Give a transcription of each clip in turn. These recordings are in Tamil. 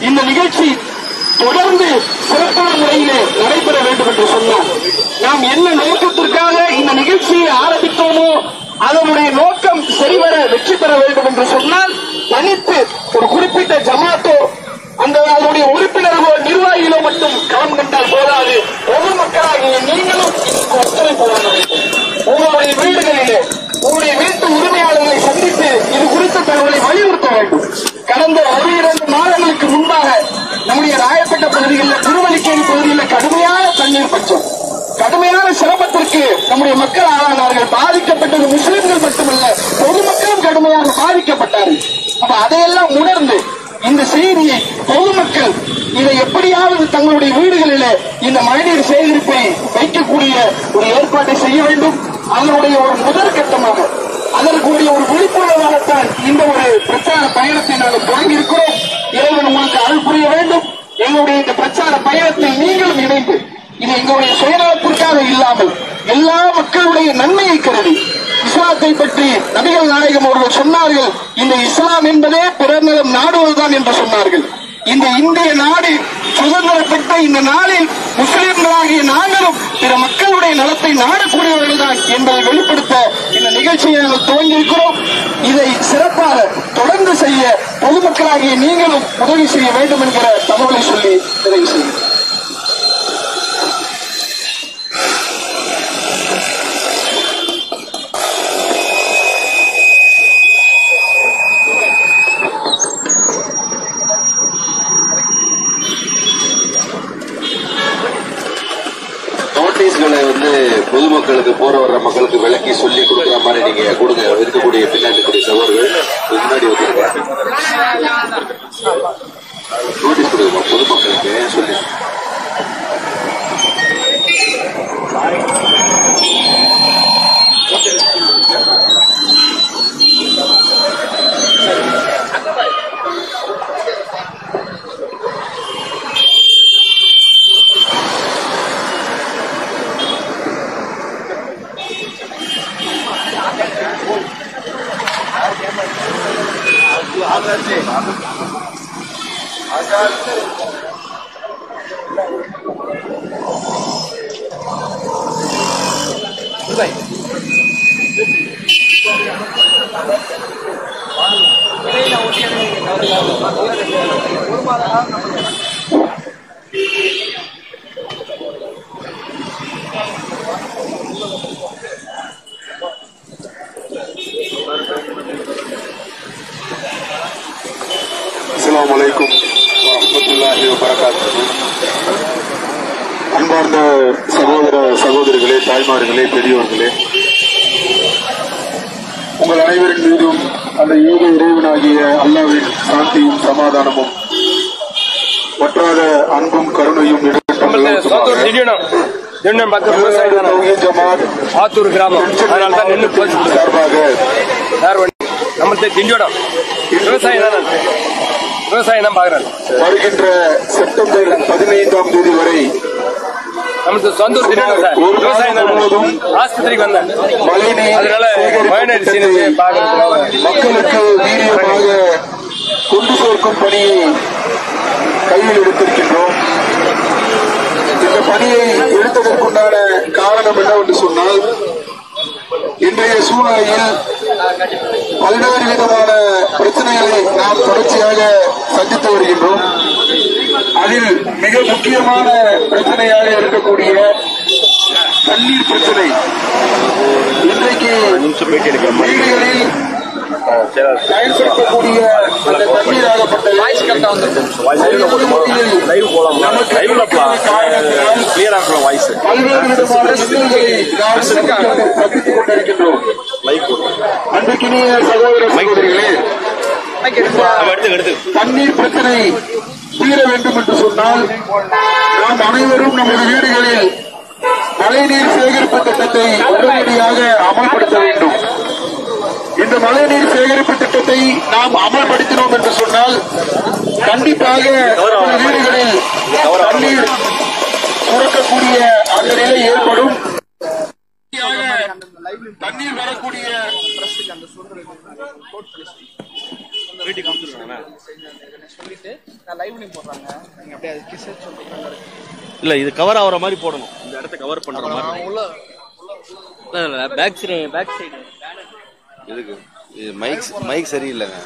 இந்த நிகழ்ச்சி தொடர்ந்து சிறப்பான முறையிலே நடைபெற வேண்டும் என்று சொன்னார் நாம் என்ன நோக்கத்திற்காக இந்த நிகழ்ச்சியை ஆரம்பித்தோமோ அதனுடைய நோக்கம் சரிவர வெற்றி பெற வேண்டும் என்று சொன்னால் தனித்து ஒரு குறிப்பிட்ட ஜமாத்தோ அந்த அதனுடைய உறுப்பினர்களோ நிர்வாகிகளோ மட்டும் களம் கண்டால் போதாது பொதுமக்களாகிய நீங்களும் இதற்கு ஒத்துழைப்பு வழங்க வேண்டும் உங்களுடைய வீடுகளிலே உங்களுடைய வீட்டு உரிமையாளர்களை சந்தித்து இது குறித்த தகவலை வலியுறுத்த வேண்டும் கடந்த ஒரு இரண்டு மாதங்களுக்கு முன்பாக நம்முடைய ராயப்பேட்டை பகுதிகளில் திருவல்லிக்கேணி பகுதியில் கடுமையான தண்ணீர் பஞ்சம் கடுமையான சிரமத்திற்கு நம்முடைய மக்கள் ஆளானார்கள் பாதிக்கப்பட்டது முஸ்லிம்கள் மட்டுமல்ல பொதுமக்களும் கடுமையாக பாதிக்கப்பட்டார்கள் அப்ப அதையெல்லாம் உணர்ந்து இந்த செய்தியை பொதுமக்கள் இதை எப்படியாவது தங்களுடைய வீடுகளிலே இந்த மழைநீர் சேகரிப்பை வைக்கக்கூடிய ஒரு ஏற்பாட்டை செய்ய வேண்டும் அதனுடைய ஒரு முதற்கட்டமாக அதற்குரிய ஒரு விழிப்புணர்வாகத்தான் இந்த ஒரு பிரச்சார பயணத்தை நாங்கள் தொடங்கி இருக்கிறோம் இறைவன் உங்களுக்கு அருள் புரிய வேண்டும் எங்களுடைய இந்த பிரச்சார பயணத்தில் நீங்களும் இணைந்து இது எங்களுடைய சுயநலத்திற்காக இல்லாமல் எல்லா மக்களுடைய நன்மையை கருதி இஸ்லாத்தை பற்றி நபிகள் நாயகம் அவர்கள் சொன்னார்கள் இந்த இஸ்லாம் என்பதே பிறர் நலம் நாடுவதுதான் என்று சொன்னார்கள் இந்த இந்திய நாடு சுதந்திரம் பெற்ற இந்த நாளில் முஸ்லிம்களாகிய நாங்களும் பிற மக்களுடைய நலத்தை நாடக்கூடியவர்கள் தான் என்பதை வெளிப்படுத்த இந்த நிகழ்ச்சியை நாங்கள் துவங்கியிருக்கிறோம் இதை சிறப்பாக தொடர்ந்து செய்ய பொதுமக்களாகிய நீங்களும் உதவி செய்ய வேண்டும் என்கிற தகவலை சொல்லி நிறைவு செய்கிறேன் நோட்டீஸ்களை வந்து பொதுமக்களுக்கு போற வர்ற மக்களுக்கு விளக்கி சொல்லி கொடுக்குற மாதிரி நீங்க கொடுங்க இருக்கக்கூடிய பின்னாடி இருக்கக்கூடிய சகோதரர்கள் முன்னாடி வந்துருங்க நோட்டீஸ் கொடுங்க பொதுமக்களுக்கு சொல்லி அஸ்ஸலாமு அலைக்கும் வரஹ்மத்துல்லாஹி வபரகாத்துஹு அன்பார்ந்த சகோதர சகோதரிகளே தாய்மார்களே பெரியோர்களே உங்கள் அனைவரின் மீதும் அந்த ஏக இறைவனாகிய அல்லாவின் சாந்தியும் சமாதானமும் வற்றாத அன்பும் கருணையும் நம்மளது சொந்த ஊர் திடீர்னு திடீர்னு பக்கம் விவசாயி தானே ஜமாத் ஆத்தூர் கிராமம் அதனால தான் நின்று போச்சு சார்பாக யார் வண்டி நம்மளது திண்டியோடம் விவசாயம் தானே விவசாயம் தான் பாக்குறாரு வருகின்ற செப்டம்பர் பதினைந்தாம் தேதி வரை நம்மளது சொந்த ஊர் திடீர்னு சார் விவசாயம் தானே ஆஸ்பத்திரிக்கு வந்தேன் மழைநீர் அதனால மழைநீர் சீனது பாக்குறதுக்காக மக்களுக்கு வீரியமாக கொண்டு சேர்க்கும் பணியை கையில் எடுத்திருக்கின்றோம் இந்த பணியை எடுத்ததற்குண்டான காரணம் என்னவென்று சொன்னால் இன்றைய சூழ்நிலையில் பல்வேறு விதமான பிரச்சனைகளை நாம் தொடர்ச்சியாக சந்தித்து வருகின்றோம் அதில் மிக முக்கியமான பிரச்சனையாக இருக்கக்கூடிய தண்ணீர் பிரச்சனை இன்றைக்கு வீடுகளில் பயன்படுத்தக்கூடிய அந்த தண்ணீராகப்பட்ட நமக்கு காரணத்தினால் பல்வேறு விதமான சிக்கல்களை நாம் சந்தித்துக் கொண்டிருக்கின்றோம் அன்றைக்கினிய சகோதர சகோதரிகளே தண்ணீர் பிரச்சனை தீர வேண்டும் என்று சொன்னால் நாம் அனைவரும் நமது வீடுகளில் மழைநீர் சேகரிப்பு திட்டத்தை உடனடியாக அமல்படுத்த வேண்டும் இந்த மழைநீர் சேகரிப்பு திட்டத்தை நாம் அமல்படுத்தினோம் என்று சொன்னால் கண்டிப்பாக நமது வீடுகளில் தண்ணீர் சுரக்கக்கூடிய அந்த நிலை ஏற்படும் தண்ணீர் வரக்கூடிய சொல்லிட்டு இல்ல இது கவர் ஆகுற மாதிரி போடணும் இந்த இடத்த கவர் பண்ற மாதிரி பேக் சைடு பேக் சைடு எதுக்கு இது மைக் மைக் சரியில்லைங்க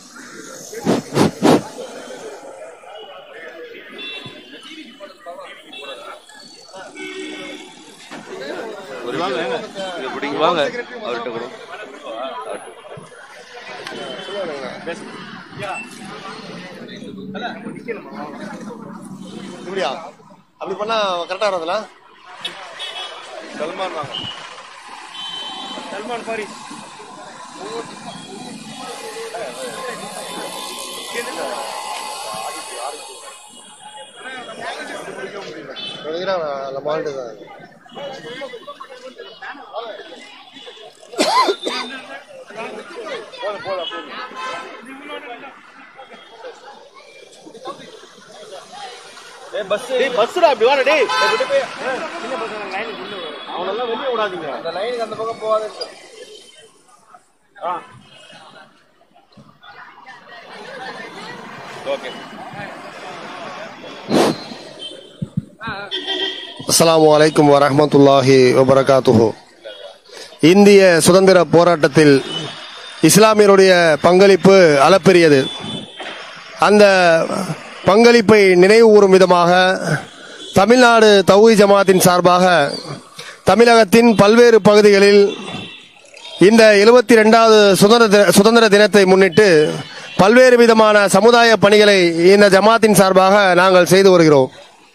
ஒரு வாங்க இதை பிடிங்க வாங்க அவர்கிட்ட கூட இப்படியா அப்படி பண்ணா கரெக்டா வராதுல சல்மான் வாங்க சல்மான் பாரிஸ் நம்ம ஆள்கிட்ட தான் டேய் பஸ்டா இப்படி வாடா டேய் அவனெல்லாம் வெளிய விடாதீங்க அந்த லைனுக்கு அந்த பக்கம் போகாத ஓகே அஸ்ஸலாமு அலைக்கும் வரஹ்மத்துல்லாஹி வபரகாத்துஹு இந்திய சுதந்திர போராட்டத்தில் இஸ்லாமியருடைய பங்களிப்பு அளப்பெரியது அந்த பங்களிப்பை நினைவு கூறும் விதமாக தமிழ்நாடு தௌஹி ஜமாத்தின் சார்பாக தமிழகத்தின் பல்வேறு பகுதிகளில் இந்த எழுபத்தி ரெண்டாவது சுதந்திர தின- சுதந்திர தினத்தை முன்னிட்டு பல்வேறு விதமான சமுதாய பணிகளை இந்த ஜமாத்தின் சார்பாக நாங்கள் செய்து வருகிறோம்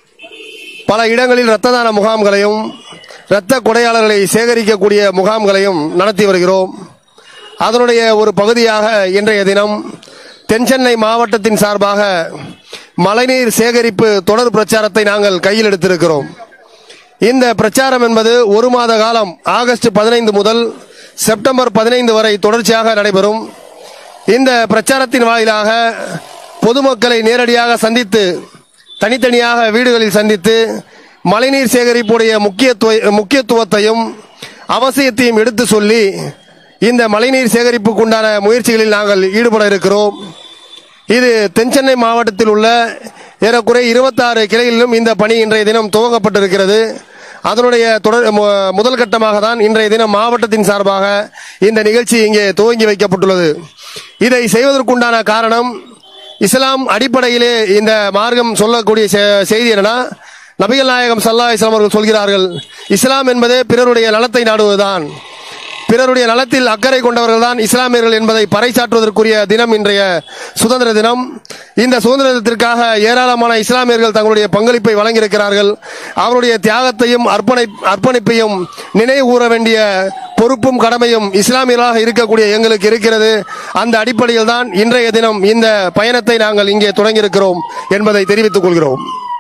பல இடங்களில் இரத்த தான முகாம்களையும் இரத்த கொடையாளர்களை சேகரிக்கக்கூடிய முகாம்களையும் நடத்தி வருகிறோம் அதனுடைய ஒரு பகுதியாக இன்றைய தினம் தென்சென்னை மாவட்டத்தின் சார்பாக மழைநீர் சேகரிப்பு தொடர் பிரச்சாரத்தை நாங்கள் கையில் எடுத்திருக்கிறோம் இந்த பிரச்சாரம் என்பது ஒரு மாத காலம் ஆகஸ்ட் பதினைந்து முதல் செப்டம்பர் பதினைந்து வரை தொடர்ச்சியாக நடைபெறும் இந்த பிரச்சாரத்தின் வாயிலாக பொதுமக்களை நேரடியாக சந்தித்து தனித்தனியாக வீடுகளில் சந்தித்து மழைநீர் சேகரிப்புடைய முக்கியத்துவ முக்கியத்துவத்தையும் அவசியத்தையும் எடுத்து சொல்லி இந்த மழைநீர் சேகரிப்புக்குண்டான முயற்சிகளில் நாங்கள் ஈடுபட இருக்கிறோம் இது தென்சென்னை மாவட்டத்தில் உள்ள ஏறக்குறைய இருபத்தாறு கிளைகளிலும் இந்த பணி இன்றைய தினம் துவங்கப்பட்டிருக்கிறது அதனுடைய தொடர் மு- முதல் கட்டமாக தான் இன்றைய தினம் மாவட்டத்தின் சார்பாக இந்த நிகழ்ச்சி இங்கே துவங்கி வைக்கப்பட்டுள்ளது இதை செய்வதற்குண்டான காரணம் இஸ்லாம் அடிப்படையிலே இந்த மார்க்கம் சொல்லக்கூடிய செ- செய்தி என்னன்னா நபிகள் நாயகம் சல்லா இஸ்லாம் அவர்கள் சொல்கிறார்கள் இஸ்லாம் என்பதே பிறருடைய நலத்தை நாடுவதுதான் பிறருடைய நலத்தில் அக்கறை கொண்டவர்கள் தான் இஸ்லாமியர்கள் என்பதை பறைசாற்றுவதற்குரிய தினம் இன்றைய சுதந்திர தினம் இந்த சுதந்திர தினத்திற்காக ஏராளமான இஸ்லாமியர்கள் தங்களுடைய பங்களிப்பை வழங்கியிருக்கிறார்கள் அவருடைய தியாகத்தையும் அர்ப்பணை அர்ப்பணிப்பையும் நினைவு கூற வேண்டிய பொறுப்பும் கடமையும் இஸ்லாமியர்களாக இருக்கக்கூடிய எங்களுக்கு இருக்கிறது அந்த அடிப்படையில் தான் இன்றைய தினம் இந்த பயணத்தை நாங்கள் இங்கே தொடங்கியிருக்கிறோம் என்பதை தெரிவித்துக் கொள்கிறோம்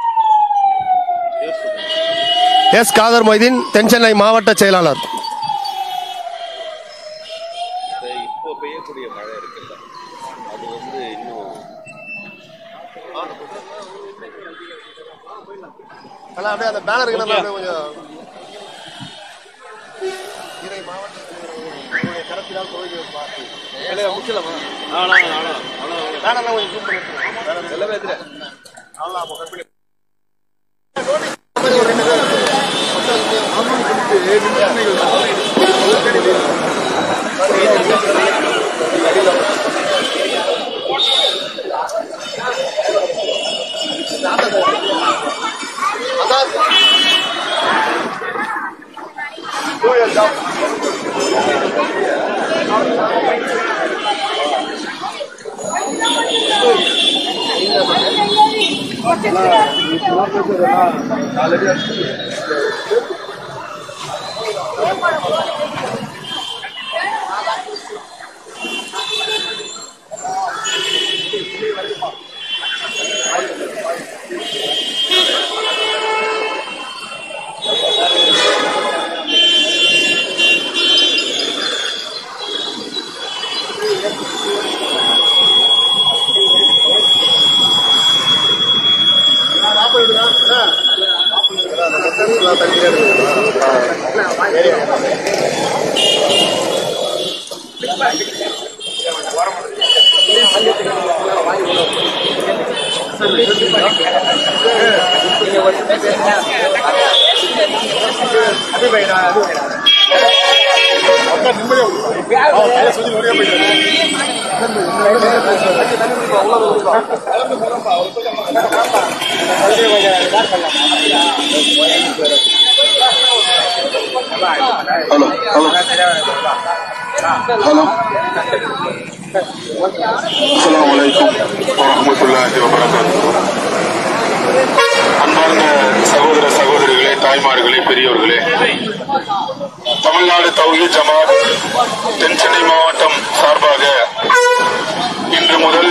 எஸ் காதர் மொய்தீன் தென்சென்னை மாவட்ட செயலாளர் இப்போ பெய்யக்கூடிய மழை இருக்குல்ல அது வந்து இன்னும் அப்படியே அந்த பேனர் கொஞ்சம் ஹலோ ஹலோ ஹலோ அஸ்ஸலாமு அலைக்கும் வரஹ்மத்துல்லாஹி வபரகாத்துஹு அன்பார்ந்த சகோதர சகோதரிகளே தாய்மார்களே பெரியோர்களே தமிழ்நாடு தௌஹீத் ஜமாத் தென்சென்னை மாவட்டம் சார்பாக இன்று முதல்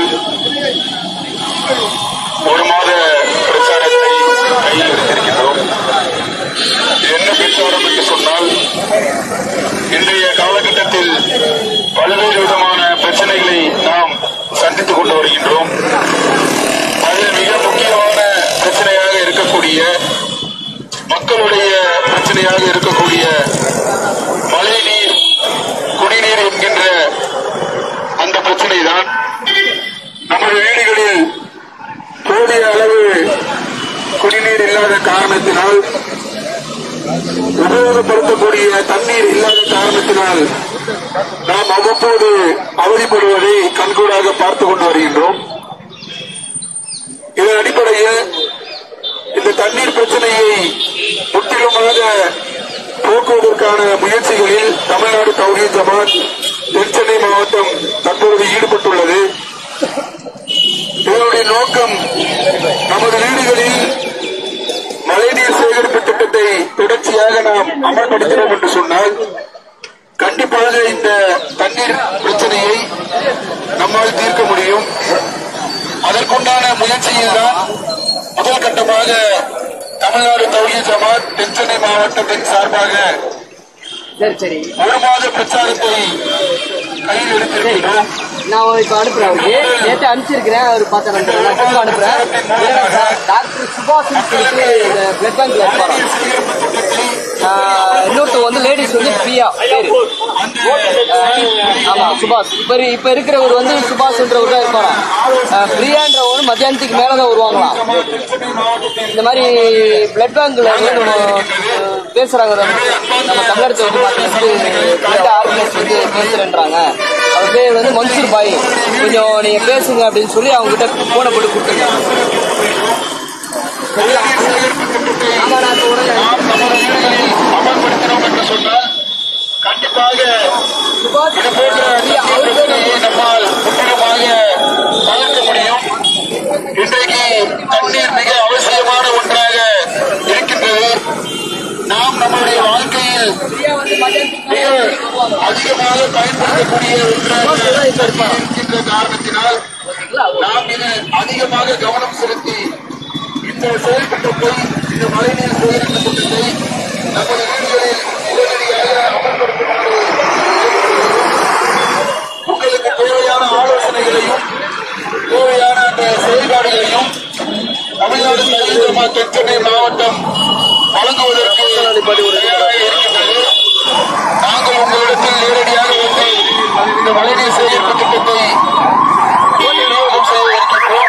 ஒரு மாத பிரச்சாரத்தை கையில் எடுத்திருக்கின்றோம் இது என்ன பிரச்சாரம் என்று சொன்னால் இன்றைய காலகட்டத்தில் பல்வேறு விதமான பிரச்சனைகளை நாம் சந்தித்துக் கொண்டு வருகின்றோம் அதில் மிக முக்கியமான பிரச்சனையாக இருக்கக்கூடிய மக்களுடைய பிரச்சனையாக இருக்கக்கூடிய மழைநீர் குடிநீர் என்கின்ற அந்த பிரச்சனை தான் நமது வீடுகளில் போதிய அளவு குடிநீர் இல்லாத காரணத்தினால் உபயோகப்படுத்தக்கூடிய தண்ணீர் இல்லாத காரணத்தினால் நாம் அவ்வப்போது அவதிப்படுவதை கண்கூடாக பார்த்துக் கொண்டு வருகின்றோம் இதன் அடிப்படையில் இந்த தண்ணீர் பிரச்சனையை முற்றிலுமாக போக்குவதற்கான முயற்சிகளில் தமிழ்நாடு தௌஹீத் ஜமாத் தென்சென்னை மாவட்டம் தற்பொழுது ஈடுபட்டுள்ளது இதனுடைய நோக்கம் நமது வீடுகளில் மழைநீர் சேகரிப்பு திட்டத்தை தொடர்ச்சியாக நாம் அமல்படுத்தினோம் என்று சொன்னால் கண்டிப்பாக இந்த தண்ணீர் பிரச்சனையை நம்மால் தீர்க்க முடியும் அதற்குண்டான முயற்சியில் தான் முதல் கட்டமாக தமிழ்நாடு தௌஹீத் ஜமாத் தென்சென்னை மாவட்டத்தின் சார்பாக சரி சரி ஒரு மாத பிரச்சாரத்தை கையில் எடுத்திருக்கிறோம் நான் இப்ப அனுப்புறேன் அவருக்கு நேற்று அனுப்பிச்சிருக்கிறேன் அவர் பார்த்து நான் திரும்ப அனுப்புறேன் இல்லைன்னா சார் டாக்டர் சுபாஷ் சொல்லிட்டு இந்த பிளட் பேங்க்ல இருப்பாராம் ஆஹ் இன்னொருத்தர் வந்து லேடிஸ் வந்து பிரியா பேரு ஆஹ் ஆமா சுபாஷ் இப்ப இரு- இப்ப இருக்கிறவர் வந்து சுபாஷ்ன்றவர் தான் இருப்பாராம் ஆஹ் பிரியான்றவர் மத்தியானத்துக்கு மேலதான் வருவாங்களாம் இந்த மாதிரி பிளட் பேங்க்ல வந்து நம்ம ஆஹ், பேசுறாங்க நம்ம தமிழகத்தை வந்து பார்த்தீங்கன்னா பிளட் ஆர்கனைஸ் வந்து பேசுறேன்றாங்க அவர் பேர் வந்து மன்சூர் பாய் கொஞ்சம் நீங்க பேசுங்க அப்படின்னு சொல்லி அவங்க கிட்ட போனை போட்டு கொடுத்துருங்க ஆமா நான் சொல்றேன் நாம் நமது வீடுகளில் அமல்படுத்தினோம் என்று சொன்னால் கண்டிப்பாக சுபாஷ் இது போன்ற தண்ணீர் பிரச்சனையை நம்மால் முற்றிலுமாக தவிர்க்க முடியும் இன்றைக்கு தண்ணீர் மிக அவசியமான ஒன்றாக இருக்கின்றது நாம் நம்முடைய வாழ்க்கையில் மிக அதிகமாக பயன்படுத்தக்கூடிய ஒன்றாக இருக்கின்ற காரணத்தினால் நாம் இது அதிகமாக கவனம் செலுத்தி இந்த செயல்திட்டத்தை இந்த மழைநீர் சேகரிப்பு திட்டத்தை நமது வீடுகளில் உடனடியாக அமல்படுத்துமாறு உங்களுக்கு தேவையான ஆலோசனைகளையும் தேவையான அந்த செயல்பாடுகளையும் தமிழ்நாடு தலைவர்மா தென்சென்னை மாவட்டம் வழங்குவதற்கு தயாராக இருக்கின்றது நாங்கள் உங்களிடத்தில் நேரடியாக வந்து இந்த மழைநீர் சேகரிப்பு திட்டத்தை விநியோகம் செய்ய இருக்கின்றோம்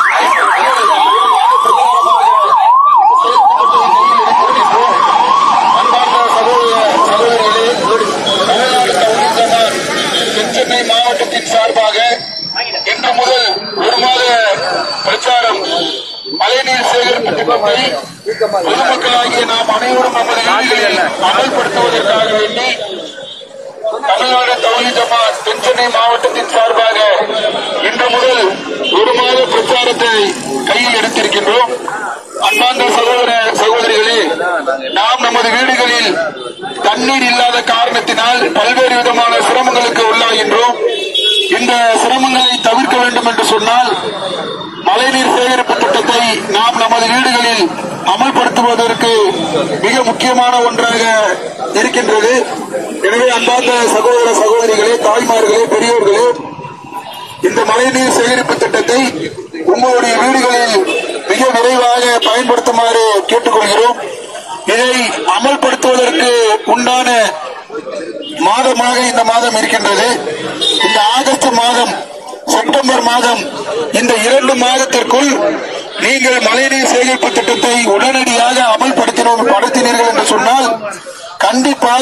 அன்பார்ந்த சகோதர சகோதரிகளே தமிழ்நாடு தௌஹீத் ஜமாத் தென்சென்னை மாவட்டத்தின் சார்பாக இன்று முதல் ஒரு மாத பிரச்சாரம் மழைநீர் சேகரிப்பு திட்டத்தை பொதுமக்களாகிய நாம் அனைவரும் நமது வீடுகளில் அமல்படுத்துவதற்காக வேண்டி தமிழ்நாடு தௌஹீத் ஜமாத் தென்சென்னை மாவட்டத்தின் சார்பாக இன்று முதல் ஒரு மாத பிரச்சாரத்தை கையில் எடுத்திருக்கின்றோம் அன்பார்ந்த சகோதர சகோதரிகளே நாம் நமது வீடுகளில் தண்ணீர் இல்லாத காரணத்தினால் பல்வேறு விதமான சிரமங்களுக்கு உள்ளாகின்றோம் இந்த சிரமங்களை தவிர்க்க வேண்டும் என்று சொன்னால் மழைநீர் சேகரிப்பு திட்டத்தை நாம் நமது வீடுகளில் அமல்படுத்துவதற்கு மிக முக்கியமான ஒன்றாக இருக்கின்றது எனவே அன்பார்ந்த சகோதர சகோதரிகளே தாய்மார்களே பெரியோர்களே இந்த மழைநீர் சேகரிப்பு திட்டத்தை உங்களுடைய வீடுகளில் மிக விரைவாக பயன்படுத்துமாறு கேட்டுக்கொள்கிறோம் இதை அமல்படுத்துவதற்கு உண்டான மாதமாக இந்த மாதம் இருக்கின்றது இந்த ஆகஸ்ட் மாதம் செப்டம்பர் மாதம் இந்த இரண்டு மாதத்திற்குள் நீங்கள் மழைநீர் சேகரிப்பு திட்டத்தை உடனடியாக அமல்படுத்தினோம் படுத்தினீர்கள் என்று சொன்னால் கண்டிப்பாக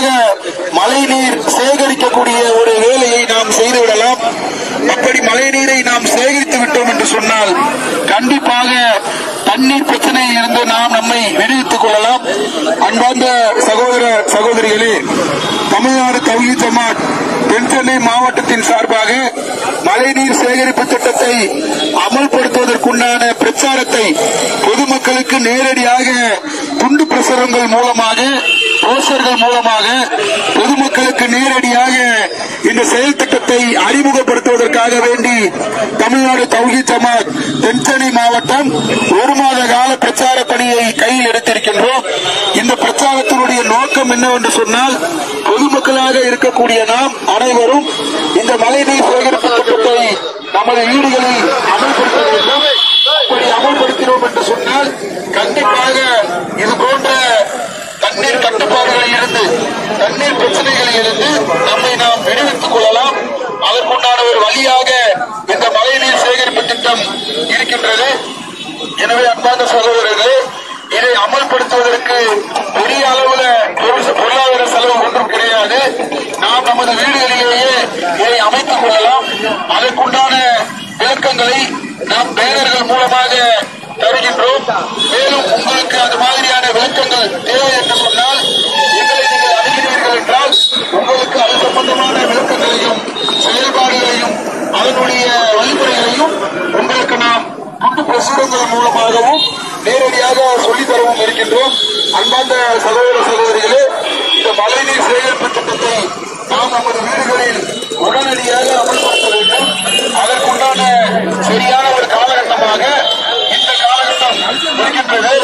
மழைநீர் சேகரிக்கக்கூடிய ஒரு வேலையை நாம் செய்துவிடலாம் அப்படி மழைநீரை நாம் சேகரித்து விட்டோம் என்று சொன்னால் கண்டிப்பாக தண்ணீர் பிரச்சனையில் இருந்து நாம் நம்மை விடுவித்துக் கொள்ளலாம் அன்பார்ந்த சகோதர சகோதரிகளே தமிழ்நாடு தௌஹி ஜமாத் தென் சென்னை மாவட்டத்தின் சார்பாக மழைநீர் சேகரிப்பு திட்டத்தை அமல்படுத்துவதற்குண்டான பிரச்சாரத்தை பொதுமக்களுக்கு நேரடியாக துண்டு பிரசுரங்கள் மூலமாக போஸ்டர்கள் மூலமாக பொதுமக்களுக்கு நேரடியாக இந்த செயல் திட்டத்தை அறிமுகப்படுத்துவதற்காக வேண்டி தமிழ்நாடு தௌஹி ஜமாத் தென்சென்னை மாவட்டம் ஒரு மாத கால பிரச்சார பணியை கையில் எடுத்திருக்கின்றோம் இந்த பிரச்சாரத்தினுடைய நோக்கம் என்னவென்று சொன்னால் பொதுமக்களாக இருக்கக்கூடிய நாம் அனைவரும் இந்த மழைநீர் சேகரிப்பு திட்டத்தை நமது வீடுகளில் அமல்படுத்த வேண்டும் அப்படி அமல்படுத்தினோம் என்று சொன்னால் கண்டிப்பாக இது போன்ற தண்ணீர் கட்டுப்பாடுகளில் இருந்து தண்ணீர் பிரச்சனைகளில் இருந்து நம்மை நாம் விடுவித்துக் கொள்ளலாம் அதற்குண்டான ஒரு வழியாக இந்த மழைநீர் சேகரிப்பு திட்டம் இருக்கின்றது எனவே அன்பார்ந்த சகோதரர்களே இதை அமல்படுத்துவதற்கு பெரிய அளவுல பொருள் பொருளாதார செலவு ஒன்றும் கிடையாது நாம் நமது வீடுகளிலேயே இதை அமைத்துக் கொள்ளலாம் அதற்குண்டான விளக்கங்களை நாம் பேனர்கள் மூலமாக தருகின்றோம் மேலும் உங்களுக்கு அது மாதிரியான விளக்கங்கள் தேவை என்று சொன்னால் எங்களை நீங்கள் அணுகினீர்கள் என்றால் உங்களுக்கு அது சம்பந்தமான விளக்கங்களையும் செயல்பாடுகளையும் அதனுடைய வழிமுறைகளையும் உங்களுக்கு நாம் துண்டு பிரசுரங்கள் மூலமாகவும் நேரடியாக சொல்லித் தரவும் இருக்கின்றோம் அன்பார்ந்த சகோதர சகோதரிகளே இந்த மழைநீர் சேகரிப்பு திட்டத்தை நாம் நமது வீடுகளில் உடனடியாக அமல்படுத்த வேண்டும் அதற்குண்டான சரியான ஒரு காலகட்டமாக இந்த காலகட்டம் இருக்கின்றது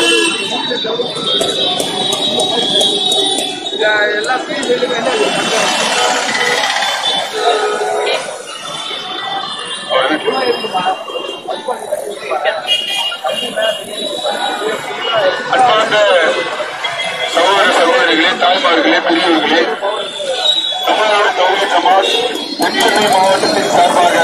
அன்பார்ந்த சகோதர சகோதரிகளே தாய்மார்களே பெரியவர்களே தமிழ்நாடு கௌரி ஜமாத் தென்சென்னை மாவட்டத்தின் சார்பாக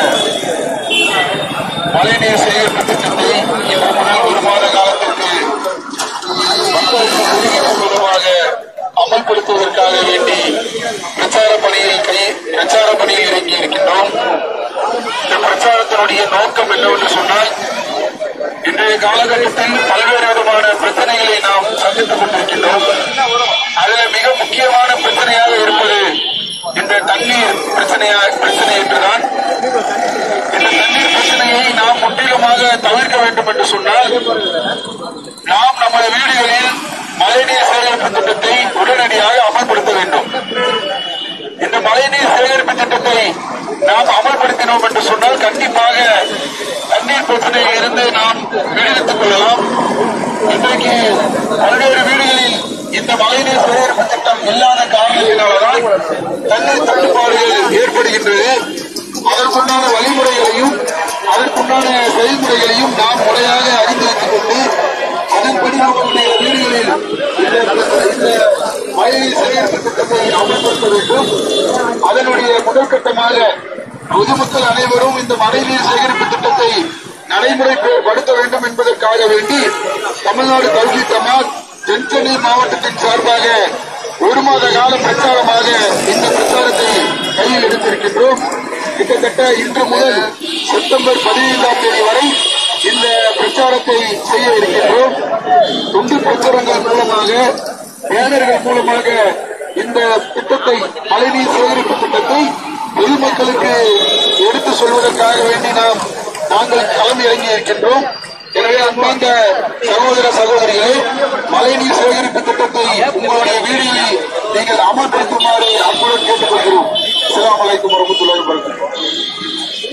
மழைநீர் சேகரிப்பு திட்டத்தை இன்று முதல் ஒரு மாத காலத்திற்கு மக்களுக்கு ஒருங்கிணைப்பு மூலமாக அமல்படுத்துவதற்காக வேண்டி பிரச்சார பணியில் கை பிரச்சார பணியில் இறங்கி இருக்கின்றோம் இந்த பிரச்சாரத்தினுடைய நோக்கம் என்னவென்று சொன்னால் இன்றைய காலகட்டத்தில் பல்வேறு விதமான பிரச்சனைகளை நாம் சந்தித்துக் கொண்டிருக்கின்றோம் அதில் மிக முக்கியமான பிரச்சனையாக இருப்பது இந்த தண்ணீர் பிரச்சனையா பிரச்சனை என்றுதான் இந்த தண்ணீர் பிரச்சனையை நாம் முற்றிலுமாக தவிர்க்க வேண்டும் என்று சொன்னால் நாம் நமது வீடுகளில் மழைநீர் சேகரிப்பு திட்டத்தை உடனடியாக அமல்படுத்த வேண்டும் இந்த மழைநீர் சேகரிப்பு திட்டத்தை நாம் அமல்படுத்தினோம் என்று சொன்னால் கண்டிப்பாக தண்ணீர் பிரச்சனையில் இருந்து நாம் விடுவித்துக் கொள்ளலாம் இன்றைக்கு பல்வேறு வீடுகளில் இந்த மழைநீர் சேகரிப்பு திட்டம் இல்லாத காரணத்தினால்தான் தண்ணீர் தட்டுப்பாடுகள் ஏற்படுகின்றது அதற்குண்டான வழிமுறைகளையும் அதற்குண்டான செயல்முறைகளையும் நாம் முறையாக அறிந்து வைத்துக் கொண்டு அதன்படி நம்முடைய வீடுகளில் இந்த இந்த மழைநீர் சேகரிப்பு திட்டத்தை அமல்படுத்த வேண்டும் அதனுடைய முதற்கட்டமாக பொதுமக்கள் அனைவரும் இந்த மழைநீர் சேகரிப்பு திட்டத்தை நடைமுறைப்படுத்த வேண்டும் என்பதற்காக வேண்டி தமிழ்நாடு கல்வி ஜமாத் தென்சென்னை மாவட்டத்தின் சார்பாக ஒரு மாத கால பிரச்சாரமாக இந்த பிரச்சாரத்தை கையில் எடுத்திருக்கின்றோம் கிட்டத்தட்ட இன்று முதல் செப்டம்பர் பதினைந்தாம் தேதி வரை இந்த பிரச்சாரத்தை செய்ய இருக்கின்றோம் துண்டு பிரச்சாரங்கள் மூலமாக பேனர்கள் மூலமாக இந்த திட்டத்தை மழைநீர் சேகரிப்பு திட்டத்தை பொதுமக்களுக்கு எடுத்து சொல்வதற்காக வேண்டி நாம் நாங்கள் களம் இறங்கி இருக்கின்றோம் எனவே அன்பார்ந்த சகோதர சகோதரிகளே மழைநீர் சேகரிப்பு திட்டத்தை உங்களுடைய வீடுகளில் நீங்கள் அமல்படுத்துமாறு அன்புடன் கேட்டுக்கொள்கிறோம் அஸ்ஸலாமு அலைக்கும் வரமத்துல்லாஹி வபரகாத்துஹு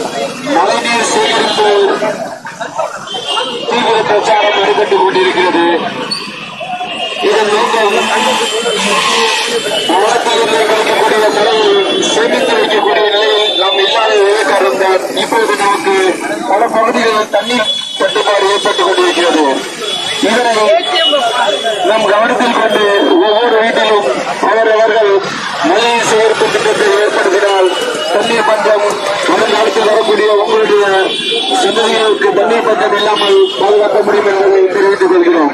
மழைநீர் சேகரிப்பு தீவிர பிரச்சாரம் நடைபெற்றுக் கொண்டிருக்கிறது இதன் நோக்கம் வளர்த்தலில் கிடைக்கக்கூடிய மழையை சேமித்து வைக்கக்கூடிய நிலையில் நாம் இல்லாத காரணம் இப்போது நமக்கு பல பகுதிகளில் தண்ணீர் தட்டுப்பாடு ஏற்பட்டுக் கொண்டிருக்கிறது இதனை நம் கவனத்தில் கொண்டு ஒவ்வொரு வீட்டிலும் அவரவர்கள் மழைநீர் சேகரிப்பு திட்டத்தை ஏற்படுத்தினால் தண்ணீர் பஞ்சம் வருங்காலத்தில் வரக்கூடிய உங்களுடைய சந்ததிகளுக்கு தண்ணீர் பஞ்சம் இல்லாமல் பாதுகாக்க முடியும் என்பதை தெரிவித்துக் கொள்கிறோம்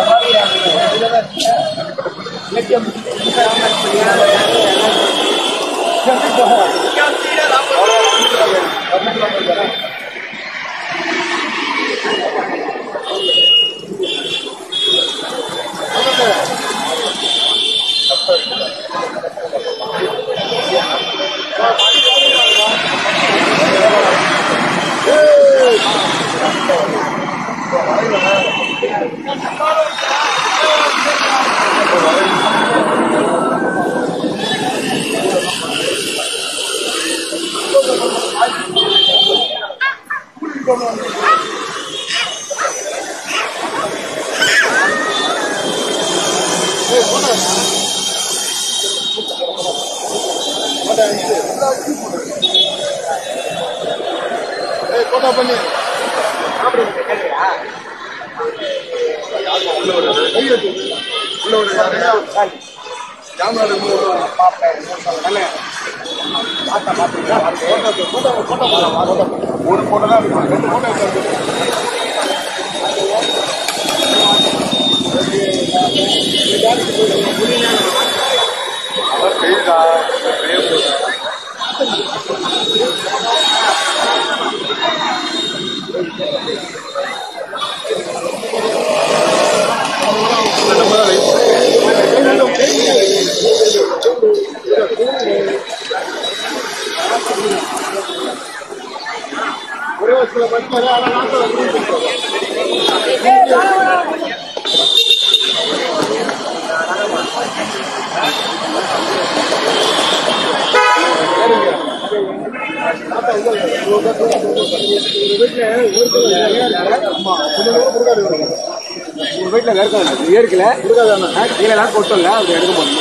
வீட்டுல வேர்க்கல ஏற்கல கீழே எல்லாம் கொட்டல அப்படி எடுக்க போறோம்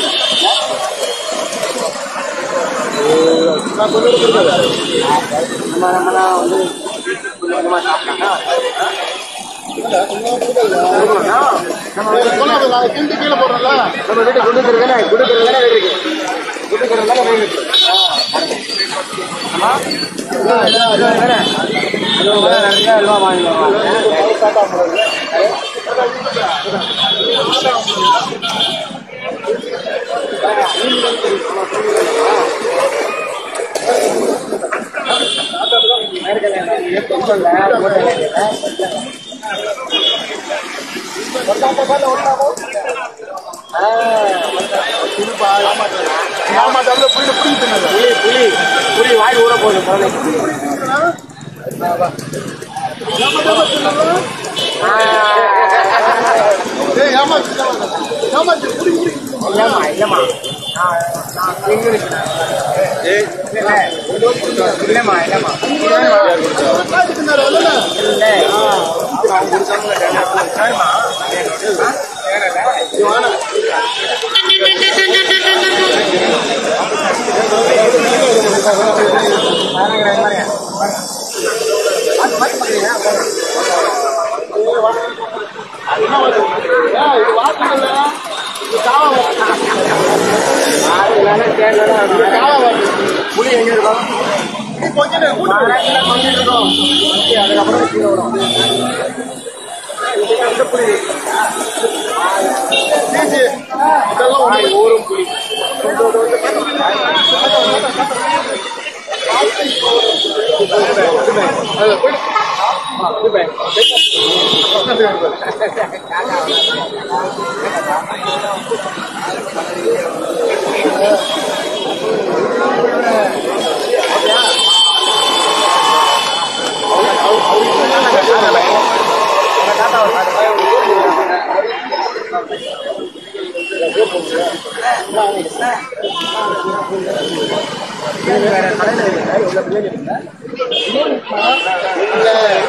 நம்ம நம்ம வந்து கொஞ்சம் கொஞ்சமா சாப்பிட்டாங்க நம்ம வீட்டை கொண்டு இருக்கிறதானே கொடுக்கறதுல வீடு இருக்கு கொடுக்கறதுல வீடு இருக்கு ஆமா நிறைய அல்வா வாங்கி புலி புலி புலி வாய் ஊற போகுது குழந்தைக்கு இல்லம்மா இல்லம்மா இல்லம்மா இல்லம்மா புலி எங்க இருக்கும் அதுக்கப்புறம் கீழே வரும் இந்த புலி ஊரும் புலி வேற கடையில் இருக்கு எவ்வளவு பிரியாணி இருக்கு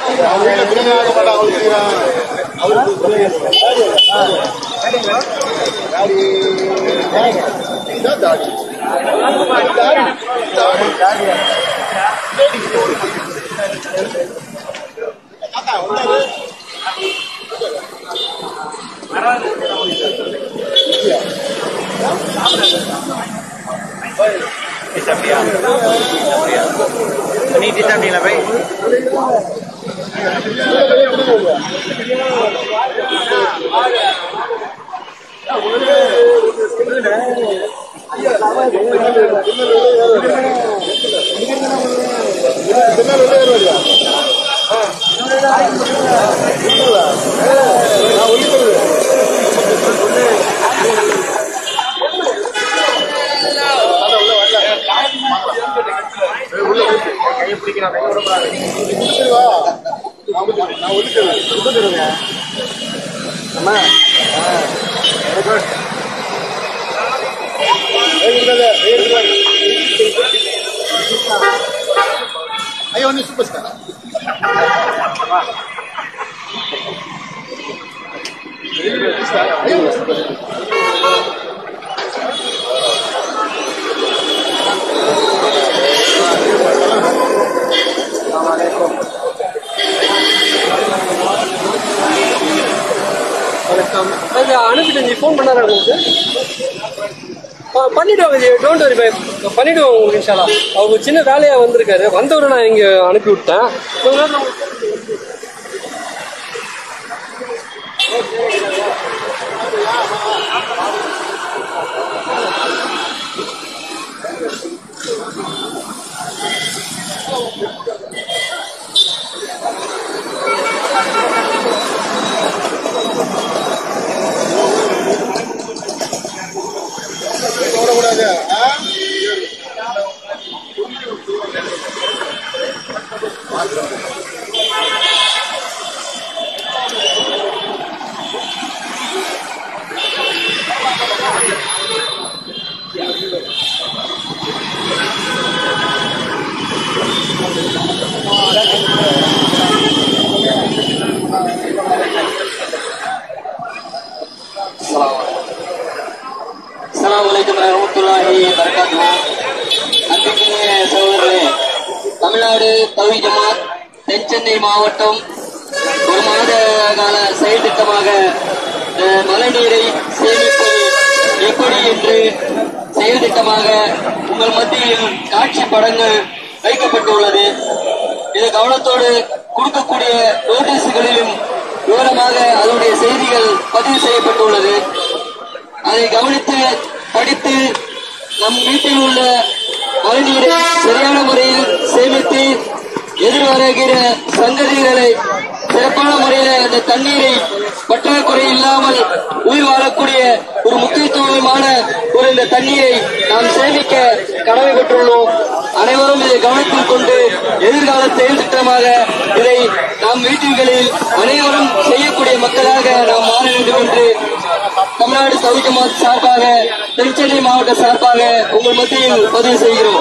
அது அனுப்பிட்டு நீ ஃபோன் பண்ணாரா உங்களுக்கு ஆ, பண்ணிடுவாங்க ஜி டோன்ட் வரி பை பண்ணிடுவாங்க உங்களுக்கு இன்ஷாலா அவங்க சின்ன வேலையா வந்திருக்காரு வந்தவரை நான் இங்க அனுப்பி விட்டேன் கொஞ்ச நேரம் நம்ம- அஸ்ஸலாமு அலைக்கும் வரஹ்மத்துல்லாஹி வரகாத்துஹு அன்பிற்குரிய சகோதரர்களே தமிழ்நாடு தவி ஜமாத் தென்சென்னை மாவட்டம் ஒரு மாத கால செயல் திட்டமாக அஹ், மழைநீரை சேமிப்பது எப்படி என்று செயல் திட்டமாக உங்கள் மத்தியில் காட்சி படங்கள் வைக்கப்பட்டுள்ளது இது கவனத்தோடு கொடுக்கக்கூடிய நோட்டீஸுகளிலும் விவரமாக அதனுடைய செய்திகள் பதிவு செய்யப்பட்டுள்ளது அதை கவனித்து படித்து நம் வீட்டில் உள்ள மழைநீரை சரியான முறையில் சேமித்து எதிர்வருகிற சங்கதிகளை சிறப்பான முறையில் அந்த தண்ணீரை பற்றாக்குறை இல்லாமல் உயிர் வாழக்கூடிய ஒரு முக்கியத்துவமான ஒரு இந்த தண்ணீரை நாம் சேமிக்க கடமைப்பட்டுள்ளோம் அனைவரும் இதை கவனத்தில் கொண்டு எதிர்கால செயல் திட்டமாக இதை நாம் வீட்டுகளில் அனைவரும் செய்யக்கூடிய மக்களாக நாம் மாற வேண்டும் என்று தமிழ்நாடு தவி ஜமாத் சார்பாக தென்சென்னை மாவட்ட சார்பாக உங்கள் மத்தியில் பதிவு செய்கிறோம்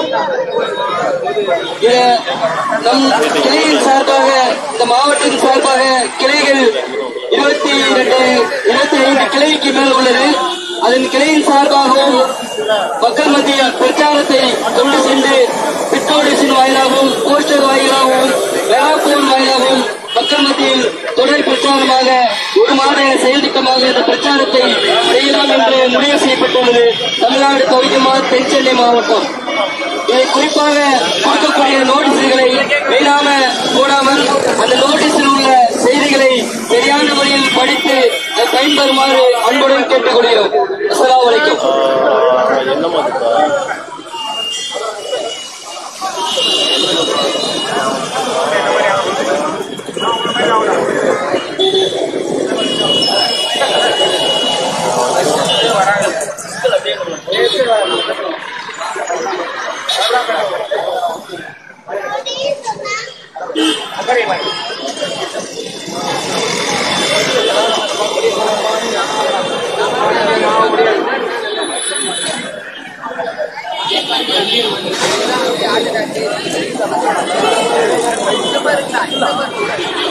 இத நம் கிளையின் சார்பாக இந்த மாவட்டத்தின் சார்பாக கிளைகள் இருபத்தி இரண்டு இருபத்தி ஐந்து கிளைக்கு மேல் உள்ளது அதன் கிளையின் சார்பாகவும் மக்கள் மத்தியில் பிரச்சாரத்தை கொண்டு சென்று பிட்டோடிசின் வாயிலாகவும் போஸ்டர் வாயிலாகவும் மெகாபோன் வாயிலாகவும் மக்கள் மத்தியில் தொடர் பிரச்சாரமாக ஒரு மாத செயல் திட்டமாக இந்த பிரச்சாரத்தை செய்யலாம் என்று முடிவு செய்யப்பட்டுள்ளது தமிழ்நாடு தொகுதிமா தென்சென்னை மாவட்டம் இதை குறிப்பாக கொடுக்கக்கூடிய நோட்டீஸ்களை வீணாம போடாமல் அந்த நோட்டீஸில் உள்ள செய்திகளை சரியான முறையில் படித்து அதை பயன்பெறுமாறு அன்புடன் கேட்டுக்கொள்கிறோம் அஸ்ஸலாமு அலைக்கும் ஆ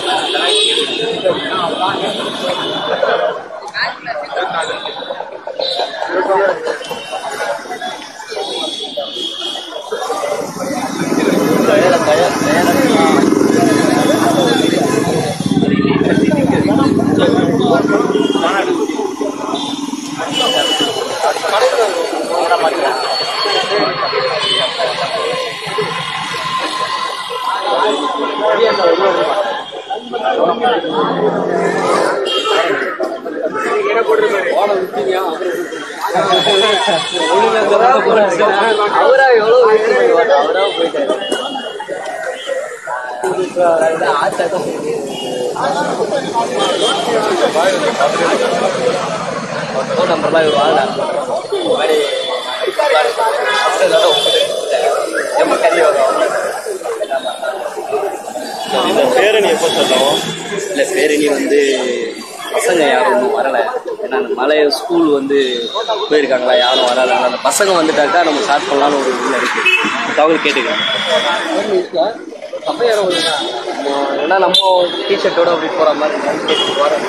அவரா எவ்வளவு வெயிட் பண்ணுவாரு அவரா போயிட்டாரு ஆட்டாட்டம் ஃபோன் நம்பர்லாம் இவர் வாங்கல இந்த மாதிரி எம்ம கறி வரும் இந்த பேரணி எப்போ சொல்லவும் இல்லை பேரணி வந்து பசங்க யாரும் இன்னும் வரல ஏன்னா அந்த மலை ஸ்கூல் வந்து போயிருக்காங்களா யாரும் வரல அதனால அந்த பசங்க வந்துட்டாக்கா நம்ம ஸ்டார்ட் பண்ணலாம்னு ஒரு இதில் இருக்கு அவங்க கேட்டுக்கலாம் ஏன்னா நம்ம டிஷர்ட்டோட அப்படி போகிற மாதிரி கேட்டு வர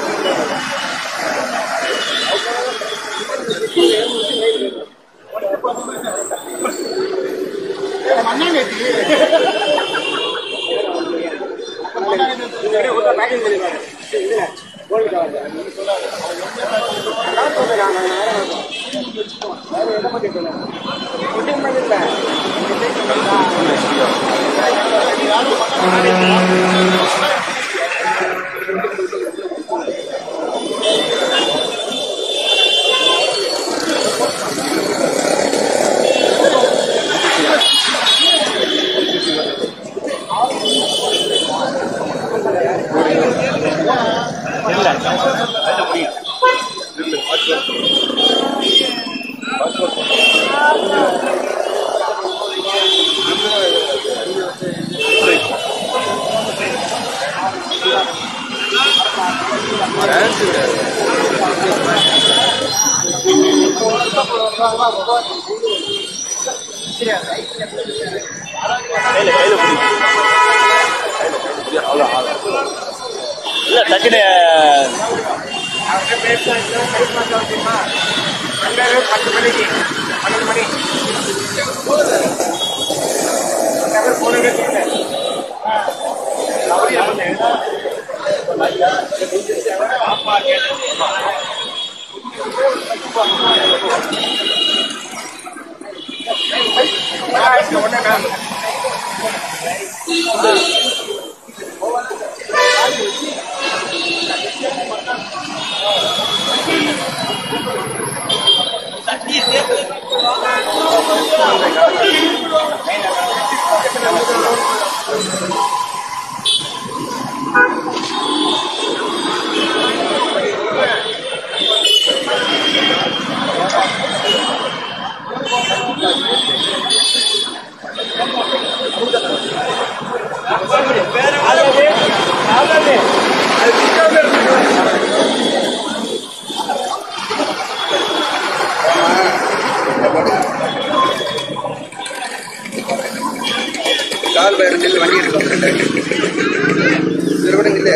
இல்ல டக்குனு கால் பேரத்தில் வண்டி எடுக்க நிறுவனங்களே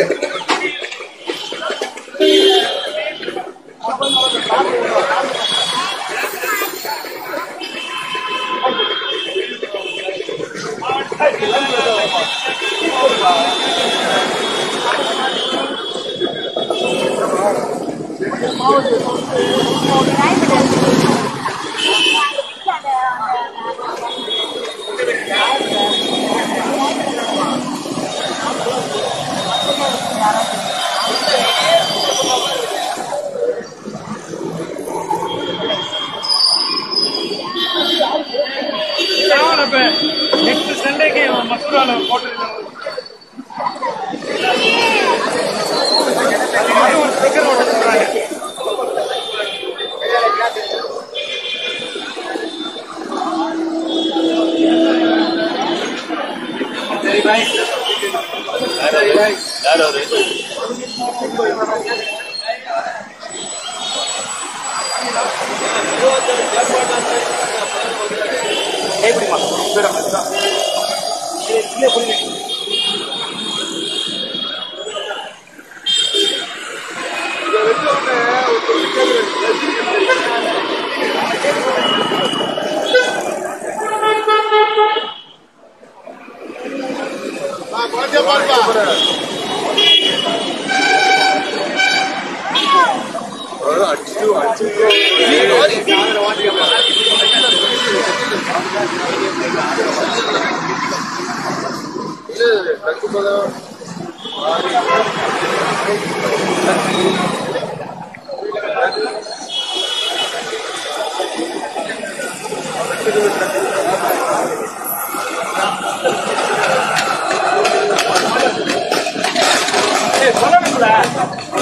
நெக்ஸ்ட் சண்டேக்கு மசூரால போட்டு ஒரு ஸ்டிக்கர் ஓட்ட சொல்றாங்க யார் அவரு இல்ல சொல்லணும்ல